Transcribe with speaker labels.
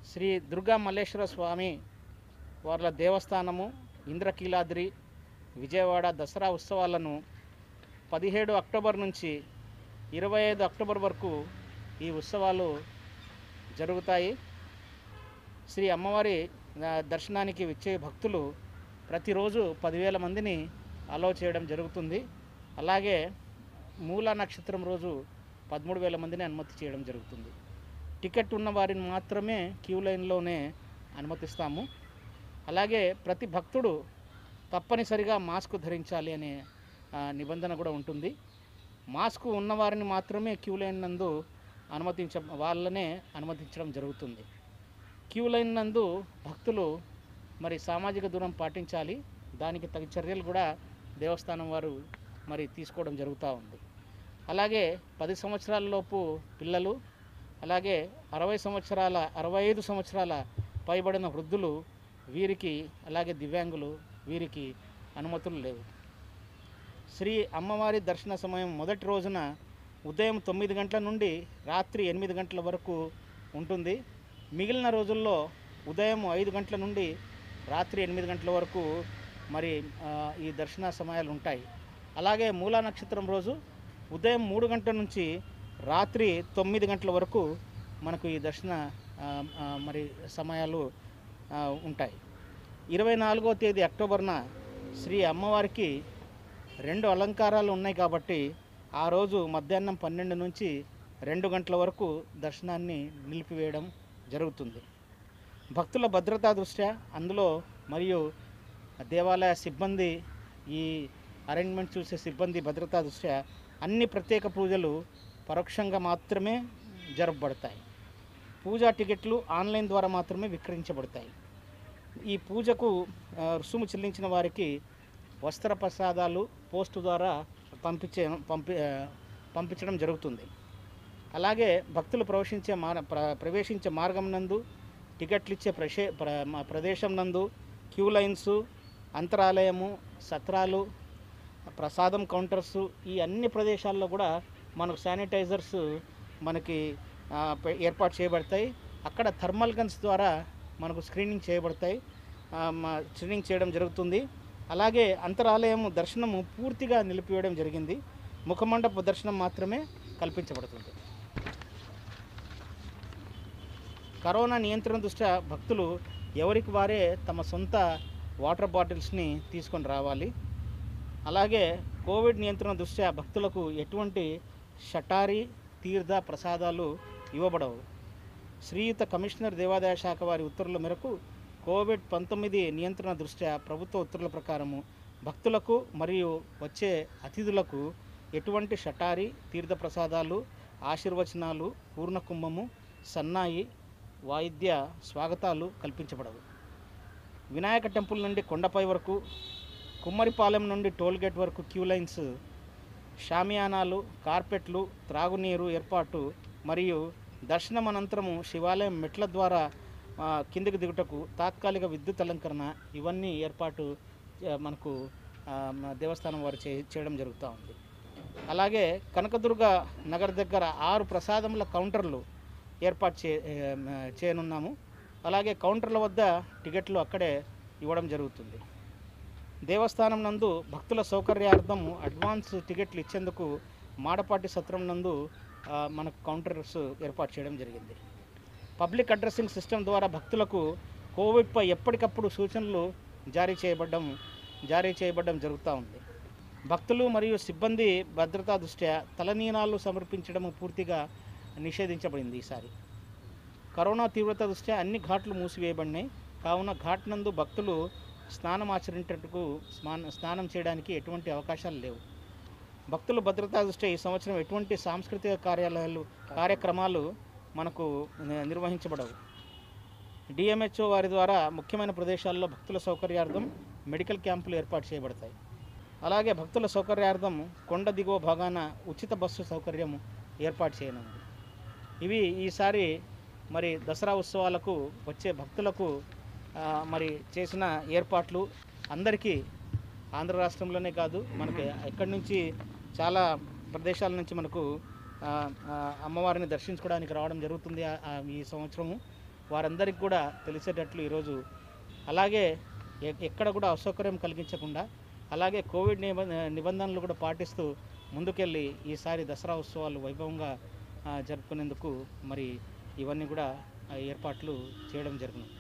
Speaker 1: శ్రీ దుర్గా మల్లేశ్వర స్వామి వాళ్ళ దేవస్థానము ఇంద్రకీలాద్రి విజయవాడ దసరా ఉత్సవాలను పదిహేడు అక్టోబర్ నుంచి ఇరవై ఐదు అక్టోబర్ వరకు ఈ ఉత్సవాలు జరుగుతాయి శ్రీ అమ్మవారి ఆ, దర్శనానికి వచ్చే భక్తులు ప్రతిరోజు పదివేల మందిని అలో చేయడం జరుగుతుంది అలాగే మూల నక్షత్రం రోజు పదమూడు వేల మందిని అనుమతి చేయడం జరుగుతుంది టికెట్ ఉన్న వారిని మాత్రమే క్యూ లైన్లోనే అనుమతిస్తాము అలాగే ప్రతి భక్తుడు తప్పనిసరిగా మాస్క్ ధరించాలి అనే ఆ, నిబంధన కూడా ఉంటుంది మాస్క్ ఉన్నవారిని మాత్రమే క్యూ లైన్ నందు అనుమతించ వాళ్ళనే అనుమతించడం జరుగుతుంది క్యూ లైన్ నందు భక్తులు మరి సామాజిక దూరం పాటించాలి దానికి తగు చర్యలు కూడా దేవస్థానం వారు మరి తీసుకోవడం జరుగుతూ ఉంది అలాగే పది సంవత్సరాల లోపు పిల్లలు అలాగే అరవై సంవత్సరాల అరవై ఐదు సంవత్సరాల పైబడిన వృద్ధులు వీరికి అలాగే దివ్యాంగులు వీరికి అనుమతులు లేవు శ్రీ అమ్మవారి దర్శన సమయం మొదటి రోజున ఉదయం తొమ్మిది గంటల నుండి రాత్రి ఎనిమిది గంటల వరకు ఉంటుంది మిగిలిన రోజుల్లో ఉదయం ఐదు గంటల నుండి రాత్రి ఎనిమిది గంటల వరకు మరి ఆ, ఈ దర్శన సమయాలు ఉంటాయి అలాగే మూలా నక్షత్రం రోజు ఉదయం మూడు గంటల నుంచి రాత్రి తొమ్మిది గంటల వరకు మనకు ఈ దర్శన ఆ, ఆ, మరి సమయాలు ఆ, ఉంటాయి ఇరవై నాలుగో తేదీ అక్టోబర్న శ్రీ అమ్మవారికి రెండు అలంకారాలు ఉన్నాయి కాబట్టి ఆ రోజు మధ్యాహ్నం పన్నెండు నుంచి రెండు గంటల వరకు దర్శనాన్ని నిలిపివేయడం జరుగుతుంది భక్తుల భద్రతా దృష్ట్యా అందులో మరియు దేవాలయ సిబ్బంది ఈ అరేంజ్మెంట్ చూసే సిబ్బంది భద్రతా దృష్ట్యా అన్ని ప్రత్యేక పూజలు పరోక్షంగా మాత్రమే జరపబడతాయి పూజా టికెట్లు ఆన్లైన్ ద్వారా మాత్రమే విక్రయించబడతాయి ఈ పూజకు ఆ, రుసుము చెల్లించిన వారికి వస్త్ర ప్రసాదాలు పోస్టు ద్వారా పంపించే పంపి ఆ, పంపించడం జరుగుతుంది అలాగే భక్తులు ప్రవేశించే మార్ ప్ర- ప్రవేశించే మార్గం నందు టికెట్లు ఇచ్చే ప్రశే ప్ర మా ప్రదేశం నందు క్యూ లైన్స్ అంతరాలయము సత్రాలు ప్రసాదం కౌంటర్స్ ఈ అన్ని ప్రదేశాల్లో కూడా మనకు శానిటైజర్స్ మనకి ఆ, పె- ఏర్పాటు చేయబడతాయి అక్కడ థర్మల్ గన్స్ ద్వారా మనకు స్క్రీనింగ్ చేయబడతాయి ఆ, మా- స్క్రీనింగ్ చేయడం జరుగుతుంది అలాగే అంతరాలయం దర్శనము పూర్తిగా నిలిపివేయడం జరిగింది ముఖమండప దర్శనం మాత్రమే కల్పించబడుతుంది కరోనా నియంత్రణ దృష్ట్యా భక్తులు ఎవరికి వారే తమ సొంత వాటర్ బాటిల్స్ని తీసుకొని రావాలి అలాగే కోవిడ్ నియంత్రణ దృష్ట్యా భక్తులకు ఎటువంటి షటారి తీర్థ ప్రసాదాలు ఇవ్వబడవు శ్రీయుత కమిషనర్ దేవాదాయ శాఖ వారి ఉత్తర్వుల మేరకు కోవిడ్ పంతొమ్మిది నియంత్రణ దృష్ట్యా ప్రభుత్వ ఉత్తర్వుల ప్రకారము భక్తులకు మరియు వచ్చే అతిథులకు ఎటువంటి షటారి తీర్థ ప్రసాదాలు ఆశీర్వచనాలు పూర్ణ కుంభము సన్నాయి వాయిద్య స్వాగతాలు కల్పించబడవు వినాయక టెంపుల్ నుండి కొండపై వరకు కుమ్మరిపాలెం నుండి టోల్గేట్ వరకు క్యూ లైన్స్ షామియానాలు కార్పెట్లు త్రాగునీరు ఏర్పాటు మరియు దర్శనం అనంతరము శివాలయం మెట్ల ద్వారా ఆ, కిందికి దిగుటకు తాత్కాలిక విద్యుత్ అలంకరణ ఇవన్నీ ఏర్పాటు ఆ, మనకు ఆ, మన దేవస్థానం వారు చే చేయడం జరుగుతూ ఉంది అలాగే కనకదుర్గ నగర్ దగ్గర ఆరు ప్రసాదముల కౌంటర్లు ఏర్పాటు చే ఏ, మ, చేయనున్నాము అలాగే కౌంటర్ల వద్ద టికెట్లు అక్కడే ఇవ్వడం జరుగుతుంది దేవస్థానం నందు భక్తుల సౌకర్యార్థం అడ్వాన్స్ టికెట్లు ఇచ్చేందుకు మాడపాటి సత్రం నందు ఆ, మనకు కౌంటర్స్ ఏర్పాటు చేయడం జరిగింది పబ్లిక్ అడ్రస్సింగ్ సిస్టమ్ ద్వారా భక్తులకు కోవిడ్పై ఎప్పటికప్పుడు సూచనలు జారీ చేయబడడం జారీ చేయబడడం జరుగుతూ ఉంది భక్తులు మరియు సిబ్బంది భద్రతా దృష్ట్యా తలనీనాలు సమర్పించడం పూర్తిగా నిషేధించబడింది ఈసారి కరోనా తీవ్రత దృష్ట్యా అన్ని ఘాట్లు మూసివేయబడినాయి కావున ఘాట్ నందు భక్తులు స్నానం ఆచరించేందుకు స్నాన స్నానం చేయడానికి ఎటువంటి అవకాశాలు లేవు భక్తుల భద్రతా దృష్ట్యా ఈ సంవత్సరం ఎటువంటి సాంస్కృతిక కార్యాలయాలు కార్యక్రమాలు మనకు ని- నిర్వహించబడవు డిఎంహెచ్ఓ వారి ద్వారా ముఖ్యమైన ప్రదేశాల్లో భక్తుల సౌకర్యార్థం మెడికల్ క్యాంపులు ఏర్పాటు చేయబడతాయి అలాగే భక్తుల సౌకర్యార్థం కొండ దిగువ భాగాన ఉచిత బస్సు సౌకర్యం ఏర్పాటు చేయనుంది ఇవి ఈసారి మరి దసరా ఉత్సవాలకు వచ్చే భక్తులకు ఆ, మరి చేసిన ఏర్పాట్లు అందరికీ ఆంధ్ర రాష్ట్రంలోనే కాదు మనకి ఎక్కడి నుంచి చాలా ప్రదేశాల నుంచి మనకు ఆ, ఆ, అమ్మవారిని దర్శించుకోవడానికి రావడం జరుగుతుంది ఆ- ఆ ఈ సంవత్సరము వారందరికీ కూడా తెలిసేటట్లు ఈరోజు అలాగే ఎ- ఎక్కడ కూడా అసౌకర్యం కలిగించకుండా అలాగే కోవిడ్ నిబ నిబంధనలు కూడా పాటిస్తూ ముందుకెళ్ళి ఈసారి దసరా ఉత్సవాలు వైభవంగా ఆ, జరుపుకునేందుకు మరి ఇవన్నీ కూడా ఆ, ఏర్పాట్లు చేయడం జరిగింది